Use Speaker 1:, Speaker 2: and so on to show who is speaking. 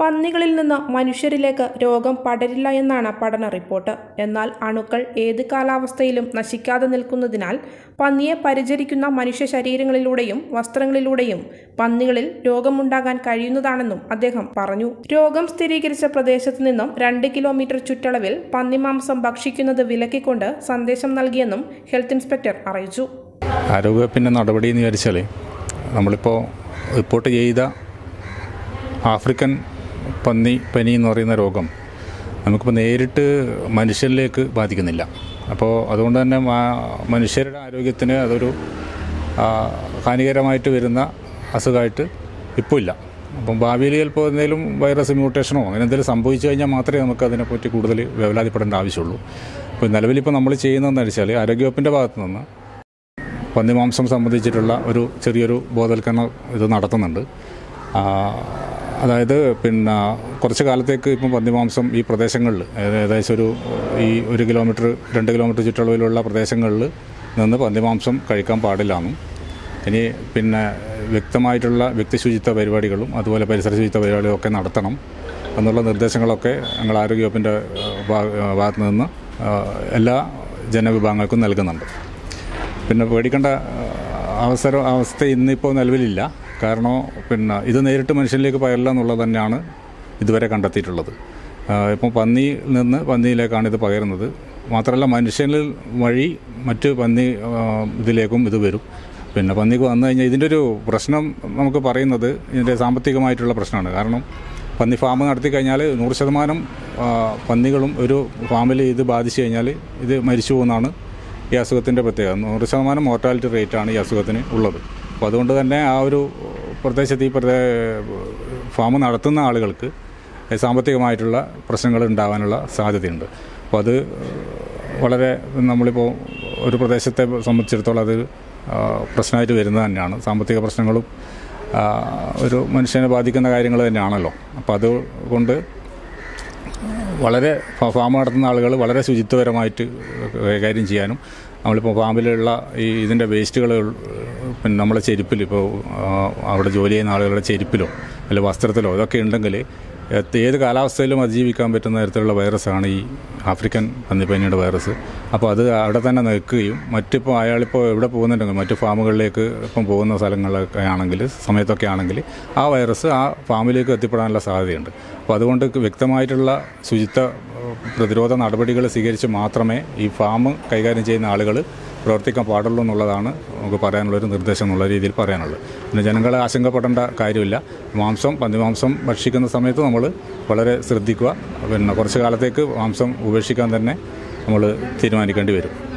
Speaker 1: പന്നികളിൽ നിന്ന് മനുഷ്യരിലേക്ക് രോഗം പടരില്ല എന്നാണ് പഠന റിപ്പോർട്ട് എന്നാൽ അണുക്കൾ ഏത് കാലാവസ്ഥയിലും നശിക്കാതെ നിൽക്കുന്നതിനാൽ പന്നിയെ പരിചരിക്കുന്ന മനുഷ്യ ശരീരങ്ങളിലൂടെയും വസ്ത്രങ്ങളിലൂടെയും പന്നികളിൽ രോഗമുണ്ടാകാൻ കഴിയുന്നതാണെന്നും അദ്ദേഹം പറഞ്ഞു രോഗം സ്ഥിരീകരിച്ച പ്രദേശത്ത് നിന്നും രണ്ട് കിലോമീറ്റർ ചുറ്റളവിൽ പന്നിമാംസം ഭക്ഷിക്കുന്നത് വിലക്കിക്കൊണ്ട് സന്ദേശം നൽകിയെന്നും ഹെൽത്ത് ഇൻസ്പെക്ടർ അറിയിച്ചു
Speaker 2: ആരോഗ്യവകുപ്പിൻ്റെ നടപടി എന്ന് വിചാരിച്ചാൽ നമ്മളിപ്പോൾ റിപ്പോർട്ട് ചെയ്ത ആഫ്രിക്കൻ പന്നി പനി എന്ന് പറയുന്ന രോഗം നമുക്കിപ്പോൾ നേരിട്ട് മനുഷ്യരിലേക്ക് ബാധിക്കുന്നില്ല അപ്പോൾ അതുകൊണ്ട് തന്നെ മാ- മനുഷ്യരുടെ ആരോഗ്യത്തിന് അതൊരു ആ, ഹാനികരമായിട്ട് വരുന്ന അസുഖമായിട്ട് ഇപ്പോൾ ഇല്ല അപ്പം ഭാവിയിൽ ചിലപ്പോൾ എന്തെങ്കിലും വൈറസ് മ്യൂട്ടേഷനോ അങ്ങനെ എന്തെങ്കിലും സംഭവിച്ചു കഴിഞ്ഞാൽ മാത്രമേ നമുക്ക് അതിനെപ്പറ്റി കൂടുതൽ വേവലാതിപ്പെടേണ്ട ആവശ്യമുള്ളൂ അപ്പോൾ നിലവിലിപ്പോൾ നമ്മൾ ചെയ്യുന്നതെന്ന് വെച്ചാൽ ആരോഗ്യവകുപ്പിൻ്റെ ഭാഗത്തു നിന്ന് പന്നിമാംസം സംബന്ധിച്ചിട്ടുള്ള ഒരു ചെറിയൊരു ബോധവൽക്കരണം ഇത് നടത്തുന്നുണ്ട് ആ, അതായത് പിന്നെ കുറച്ച് കാലത്തേക്ക് ഇപ്പം പന്നിമാംസം ഈ പ്രദേശങ്ങളിൽ ഏകദേശം ഒരു ഈ ഒരു കിലോമീറ്റർ രണ്ട് കിലോമീറ്റർ ചുറ്റളവിലുള്ള പ്രദേശങ്ങളിൽ നിന്ന് പന്നിമാംസം കഴിക്കാൻ പാടില്ലാന്നും ഇനി പിന്നെ വ്യക്തമായിട്ടുള്ള വ്യക്തിശുചിത്വ പരിപാടികളും അതുപോലെ പരിസര ശുചിത്വ പരിപാടികളും ഒക്കെ നടത്തണം എന്നുള്ള നിർദ്ദേശങ്ങളൊക്കെ ഞങ്ങൾ ആരോഗ്യവകുപ്പിൻ്റെ ഭാഗത്ത് നിന്ന് ആ, എല്ലാ ജനവിഭാഗങ്ങൾക്കും നൽകുന്നുണ്ട് പിന്നെ പേടിക്കേണ്ട അവസരം അവസ്ഥ ഇന്നിപ്പോൾ നിലവിലില്ല കാരണം പിന്നെ ഇത് നേരിട്ട് മനുഷ്യനിലേക്ക് പകരില്ല എന്നുള്ളത് തന്നെയാണ് ഇതുവരെ കണ്ടെത്തിയിട്ടുള്ളത് ഇപ്പം പന്നിയിൽ നിന്ന് പന്നിയിലേക്കാണ് ഇത് പകരുന്നത് മാത്രമല്ല മനുഷ്യനിൽ വഴി മറ്റ് പന്നി ആ, ഇതിലേക്കും ഇത് വരും പിന്നെ പന്നിക്ക് വന്നു കഴിഞ്ഞാൽ ഇതിൻ്റെ ഒരു പ്രശ്നം നമുക്ക് പറയുന്നത് ഇതിൻ്റെ സാമ്പത്തികമായിട്ടുള്ള പ്രശ്നമാണ് കാരണം പന്നി ഫാം നടത്തി കഴിഞ്ഞാൽ നൂറ് ശതമാനം ആ, പന്നികളും ഒരു ഫാമിൽ ഇത് ബാധിച്ചു കഴിഞ്ഞാൽ ഇത് മരിച്ചു പോകുന്നതാണ് ഈ അസുഖത്തിൻ്റെ പ്രത്യേകത നൂറ് ശതമാനം മോർട്ടാലിറ്റി റേറ്റാണ് ഈ അസുഖത്തിന് ഉള്ളത് അപ്പോൾ അതുകൊണ്ട് തന്നെ ആ ഒരു പ്രദേശത്ത് ഈ പ്രദേ ഫാം നടത്തുന്ന ആളുകൾക്ക് സാമ്പത്തികമായിട്ടുള്ള പ്രശ്നങ്ങൾ ഉണ്ടാകാനുള്ള സാധ്യതയുണ്ട് അപ്പോൾ അത് വളരെ നമ്മളിപ്പോൾ ഒരു പ്രദേശത്തെ സംബന്ധിച്ചിടത്തോളം അത് ആ, പ്രശ്നമായിട്ട് വരുന്നത് തന്നെയാണ് സാമ്പത്തിക പ്രശ്നങ്ങളും ആ, ഒരു മനുഷ്യനെ ബാധിക്കുന്ന കാര്യങ്ങൾ തന്നെയാണല്ലോ അപ്പോൾ അതുകൊണ്ട് വളരെ ഫ- ഫാം നടത്തുന്ന ആളുകൾ വളരെ ശുചിത്വപരമായിട്ട് കൈകാര്യം ചെയ്യാനും നമ്മളിപ്പോൾ ഫാമിലുള്ള ഈ ഇതിൻ്റെ വേസ്റ്റുകൾ പിന്നെ നമ്മളെ ചെരുപ്പിൽ ഇപ്പോൾ ആ, അവിടെ ജോലി ചെയ്യുന്ന ആളുകളുടെ ചെരുപ്പിലോ അല്ലെങ്കിൽ വസ്ത്രത്തിലോ ഇതൊക്കെ ഉണ്ടെങ്കിൽ ഏത് ഏത് കാലാവസ്ഥയിലും അതിജീവിക്കാൻ പറ്റുന്ന തരത്തിലുള്ള വൈറസാണ് ഈ ആഫ്രിക്കൻ പന്നിപ്പനിയുടെ വൈറസ് അപ്പോൾ അത് അവിടെ തന്നെ നിൽക്കുകയും മറ്റിപ്പോൾ അയാളിപ്പോൾ എവിടെ പോകുന്നുണ്ടെങ്കിൽ മറ്റ് ഫാമുകളിലേക്ക് ഇപ്പം പോകുന്ന സ്ഥലങ്ങളിലൊക്കെ ആണെങ്കിൽ സമയത്തൊക്കെ ആണെങ്കിൽ ആ വൈറസ് ആ ഫാമിലേക്ക് എത്തിപ്പെടാനുള്ള സാധ്യതയുണ്ട് അപ്പോൾ അതുകൊണ്ട് വ്യക്തമായിട്ടുള്ള ശുചിത്വ ഏഹ്, പ്രതിരോധ നടപടികൾ സ്വീകരിച്ച് മാത്രമേ ഈ ഫാം കൈകാര്യം ചെയ്യുന്ന ആളുകൾ പ്രവർത്തിക്കാൻ പാടുള്ളൂ എന്നുള്ളതാണ് നമുക്ക് പറയാനുള്ളൊരു നിർദ്ദേശം എന്നുള്ള രീതിയിൽ പറയാനുള്ളത് പിന്നെ ജനങ്ങളെ ആശങ്കപ്പെടേണ്ട കാര്യമില്ല മാംസം പന്നിമാംസം ഭക്ഷിക്കുന്ന സമയത്ത് നമ്മൾ വളരെ ശ്രദ്ധിക്കുക പിന്നെ കുറച്ച് കാലത്തേക്ക് മാംസം ഉപേക്ഷിക്കാൻ തന്നെ നമ്മൾ തീരുമാനിക്കേണ്ടി വരും